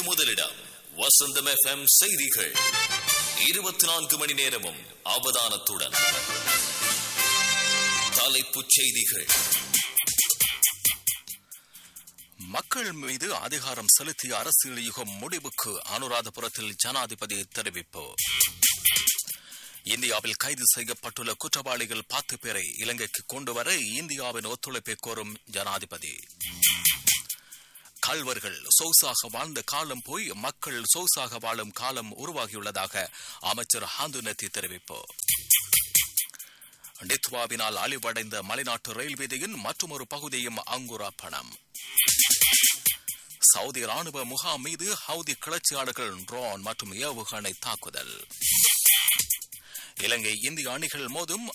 முதலிடம் வசந்தம் எஃப்எம் செய்திகள் இருபத்தி நான்கு மணி நேரமும் அவதானத்துடன் தலைப்புச் செய்திகள் மக்கள் மீது அதிகாரம் செலுத்திய அரசியல் யுகம் முடிவுக்கு அனுராதபுரத்தில் ஜனாதிபதி தெரிவிப்பு இந்தியாவில் கைது செய்யப்பட்டுள்ள குற்றவாளிகள் பத்து பேரை இலங்கைக்கு கொண்டுவர இந்தியாவின் ஒத்துழைப்பை கோரும் ஜனாதிபதி கல்வர்கள் சொகுசாக வாழ்ந்த காலம் போய் மக்கள் சொகுசாக வாழும் காலம் உருவாகியுள்ளதாக அமைச்சர் ஹாந்துனத்தி தெரிவிப்பு டித்வாவினால் அழிவடைந்த மலைநாட்டு ரயில் வீதியின் மற்றொரு பகுதியும் அங்குராப்பணம் சவுதி ராணுவ முகாம் மீது ஹவுதி கிளர்ச்சியாளர்கள் ட்ரோன் மற்றும் ஏவுகணை தாக்குதல் இலங்கை இந்திய அணிகள் மோதும்